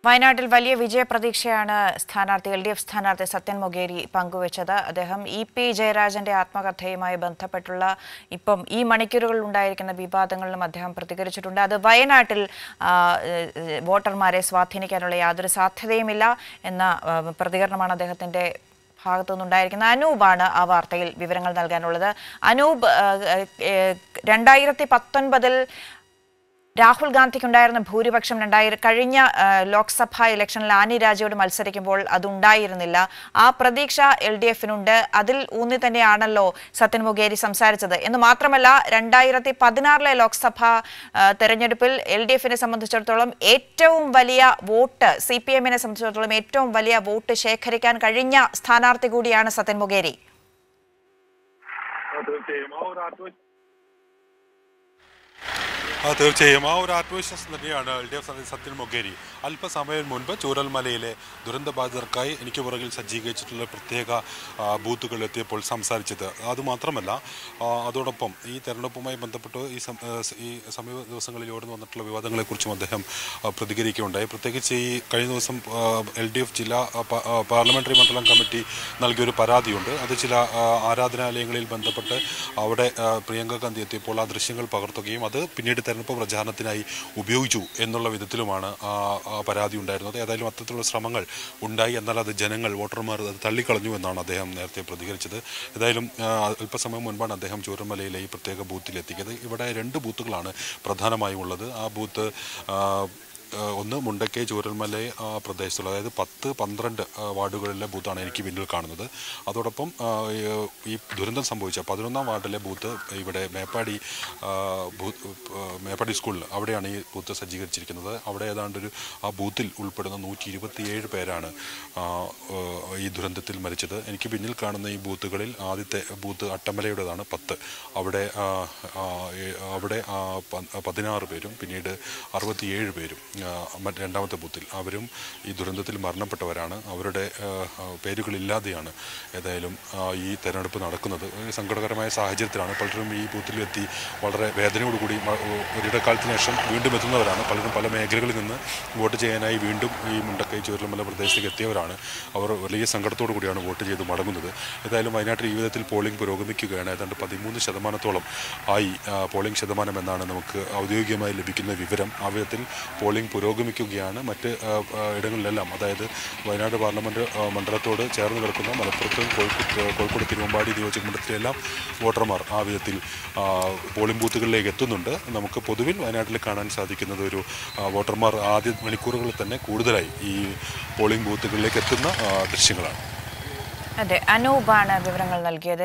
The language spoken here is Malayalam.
വയനാട്ടിൽ വലിയ വിജയപ്രതീക്ഷയാണ് സ്ഥാനാർത്ഥി എൽ ഡി എഫ് സ്ഥാനാർത്ഥി സത്യൻ മൊഗേരി പങ്കുവച്ചത് അദ്ദേഹം ഇ പി ജയരാജന്റെ ആത്മകഥയുമായി ബന്ധപ്പെട്ടുള്ള ഇപ്പം ഈ മണിക്കൂറുകളിൽ ഉണ്ടായിരിക്കുന്ന വിവാദങ്ങളിലും അദ്ദേഹം പ്രതികരിച്ചിട്ടുണ്ട് അത് വയനാട്ടിൽ ആ, ഏഹ്, വോട്ടർമാരെ സ്വാധീനിക്കാനുള്ള യാതൊരു സാധ്യതയുമില്ല എന്ന ആ, പ്രതികരണമാണ് അദ്ദേഹത്തിന്റെ ഭാഗത്തു നിന്നുണ്ടായിരിക്കുന്ന അനൂപാണ് ആ വാർത്തയിൽ വിവരങ്ങൾ നൽകാനുള്ളത് അനൂപ് ആ, ഏഹ്, രണ്ടായിരത്തി പത്തൊൻപതിൽ രാഹുൽ ഗാന്ധിക്കുണ്ടായിരുന്ന ഭൂരിപക്ഷം രണ്ടായിരം കഴിഞ്ഞ ആ, ലോക്സഭാ ഇലക്ഷനിൽ ആനി രാജയോട് മത്സരിക്കുമ്പോൾ അതുണ്ടായിരുന്നില്ല ആ പ്രതീക്ഷ എൽ ഡി എഫിനുണ്ട് അതിൽ ഊന്നി തന്നെയാണല്ലോ സത്യൻ മുഖേരി സംസാരിച്ചത് എന്ന് മാത്രമല്ല രണ്ടായിരത്തി പതിനാറിലെ ലോക്സഭാ ആ, തെരഞ്ഞെടുപ്പിൽ എൽ ഡി എഫിനെ സംബന്ധിച്ചിടത്തോളം ഏറ്റവും വലിയ വോട്ട് സി പി എമ്മിനെ സംബന്ധിച്ചിടത്തോളം ഏറ്റവും വലിയ വോട്ട് ശേഖരിക്കാൻ കഴിഞ്ഞ സ്ഥാനാർത്ഥി കൂടിയാണ് സത്യൻ മുഖേരി ആ, തീർച്ചയായും ആ ഒരു ആത്മവിശ്വാസം ആ തീർച്ചയായും ആ ഒരു ആത്മവിശ്വാസം തന്നെയാണ് എൽ ഡി എഫ് സ്ഥാനാർത്ഥി സത്യൻ മൊഗേരി അല്പസമയം മുൻപ് ചൂരൽമലയിലെ ദുരന്തബാധിതർക്കായി എനിക്ക് പുറകിൽ സജ്ജീകരിച്ചിട്ടുള്ള പ്രത്യേക ആ, ബൂത്തുകളിൽ എത്തിയപ്പോൾ സംസാരിച്ചത് അതുമാത്രമല്ല ആ, അതോടൊപ്പം ഈ തെരഞ്ഞെടുപ്പുമായി ബന്ധപ്പെട്ട് ഈ സം- ആ, സ് ഈ സമീപ ദിവസങ്ങളിൽ ഉയർന്നു വന്നിട്ടുള്ള വിവാദങ്ങളെക്കുറിച്ചും അദ്ദേഹം ആ, പ്രതികരിക്കുകയുണ്ടായി പ്രത്യേകിച്ച് ഈ കഴിഞ്ഞ ദിവസം എൽ ഡി എഫ് ജില്ലാ ആ, പ- ആ, പാർലമെന്ററി മണ്ഡലം കമ്മിറ്റി നൽകിയൊരു പരാതിയുണ്ട് അത് ചില ആ, ആരാധനാലയങ്ങളിൽ ബന്ധപ്പെട്ട് അവിടെ ആ, പ്രിയങ്ക ഗാന്ധി എത്തിയപ്പോൾ ആ ദൃശ്യങ്ങൾ പകർത്തുകയും അത് പിന്നീട് തെരഞ്ഞെടുപ്പ് പ്രചാരണത്തിനായി ഉപയോഗിച്ചു എന്നുള്ള വിധത്തിലുമാണ് ആ ആ പരാതി ഉണ്ടായിരുന്നത് ഏതായാലും അത്തരത്തിലുള്ള ശ്രമങ്ങൾ ഉണ്ടായി എന്നാൽ അത് ജനങ്ങൾ വോട്ടർമാർ അത് തള്ളിക്കളഞ്ഞു എന്നാണ് അദ്ദേഹം നേരത്തെ പ്രതികരിച്ചത് ഏതായാലും ആ, അല്പസമയം മുൻപാണ് അദ്ദേഹം ചൂരമലയിലെ ഈ പ്രത്യേക ബൂത്തിൽ എത്തിയത് ഇവിടെ രണ്ട് ബൂത്തുകളാണ് പ്രധാനമായും ഉള്ളത് ആ ബൂത്ത് ആ, ആ, ഒന്ന് മുണ്ടക്കൈ ചൂരൽമല ആ, പ്രദേശത്തുള്ള അതായത് പത്ത് പന്ത്രണ്ട് ആ, വാർഡുകളിലെ ബൂത്താണ് എനിക്ക് പിന്നിൽ കാണുന്നത് അതോടൊപ്പം ആ, ഈ, ഈ ദുരന്തം സംഭവിച്ച പതിനൊന്നാം വാർഡിലെ ബൂത്ത് ഇവിടെ മേപ്പാടി ആ, ബൂത്ത് ആ, മേപ്പാടി സ്കൂളിൽ അവിടെയാണ് ഈ ബൂത്ത് സജ്ജീകരിച്ചിരിക്കുന്നത് അവിടെ ഏതാണ്ട് ഒരു ആ ബൂത്തിൽ ഉൾപ്പെടുന്ന നൂറ്റി ഇരുപത്തിയേഴ് പേരാണ് ആ, ആ, ഈ ദുരന്തത്തിൽ മരിച്ചത് എനിക്ക് പിന്നിൽ കാണുന്ന ഈ ബൂത്തുകളിൽ ആദ്യത്തെ ബൂത്ത് അട്ടമലയുടേതാണ് പത്ത് അവിടെ ആ, ആ, ഏ- അവിടെ ആ, പ- പതിനാറ് പേരും പിന്നീട് അറുപത്തിയേഴ് പേരും ആ, മറ്റ് രണ്ടാമത്തെ ബൂത്തിൽ അവരും ഈ ദുരന്തത്തിൽ മരണപ്പെട്ടവരാണ് അവരുടെ ആ, ആ, പേരുകളില്ലാതെയാണ് ഏതായാലും ആ, ഈ തെരഞ്ഞെടുപ്പ് നടക്കുന്നത് ഒരു സങ്കടകരമായ സാഹചര്യത്തിലാണ് പലരും ഈ ബൂത്തിലെത്തി വളരെ വേദനയോടുകൂടി മ- ഒരിടക്കാലത്തിന് ശേഷം വീണ്ടും എത്തുന്നവരാണ് പലരും പല മേഖലകളിൽ നിന്ന് വോട്ട് ചെയ്യാനായി വീണ്ടും ഈ മുണ്ടക്കൈ ചുവരമല പ്രദേശത്തേക്ക് എത്തിയവരാണ് അവർ വലിയ സങ്കടത്തോടു കൂടിയാണ് വോട്ട് ചെയ്ത് മടങ്ങുന്നത് ഏതായാലും വയനാട്ടിൽ ഈ വിധത്തിൽ പോളിംഗ് പുരോഗമിക്കുകയാണ് ഏതാണ്ട് പതിമൂന്ന് ശതമാനത്തോളം ആയി ആ, പോളിംഗ് ശതമാനം എന്നാണ് നമുക്ക് ഔദ്യോഗികമായി ലഭിക്കുന്ന വിവരം ആ വിധത്തിൽ പോളിംഗ് പുരോഗമിക്കുകയാണ് മറ്റ് ആ, ആ, ഇടങ്ങളിലെല്ലാം അതായത് വയനാട് പാർലമെൻറ്റ് ആ, മണ്ഡലത്തോട് ചേർന്ന് കിടക്കുന്ന മലപ്പുറത്ത് കോഴിക്കോട് കോഴിക്കോട് തിരുവമ്പാടി നിയോജക മണ്ഡലത്തിലെല്ലാം വോട്ടർമാർ ആ വിധത്തിൽ ആ, പോളിംഗ് ബൂത്തുകളിലേക്ക് എത്തുന്നുണ്ട് നമുക്ക് പൊതുവിൽ വയനാട്ടിൽ കാണാൻ സാധിക്കുന്നത് ഒരു ആ, വോട്ടർമാർ ആദ്യ മണിക്കൂറുകളിൽ തന്നെ കൂടുതലായി ഈ പോളിംഗ് ബൂത്തുകളിലേക്ക് എത്തുന്ന ആ, ദൃശ്യങ്ങളാണ് അതെ അനൂപാണ് വിവരങ്ങൾ നൽകിയത്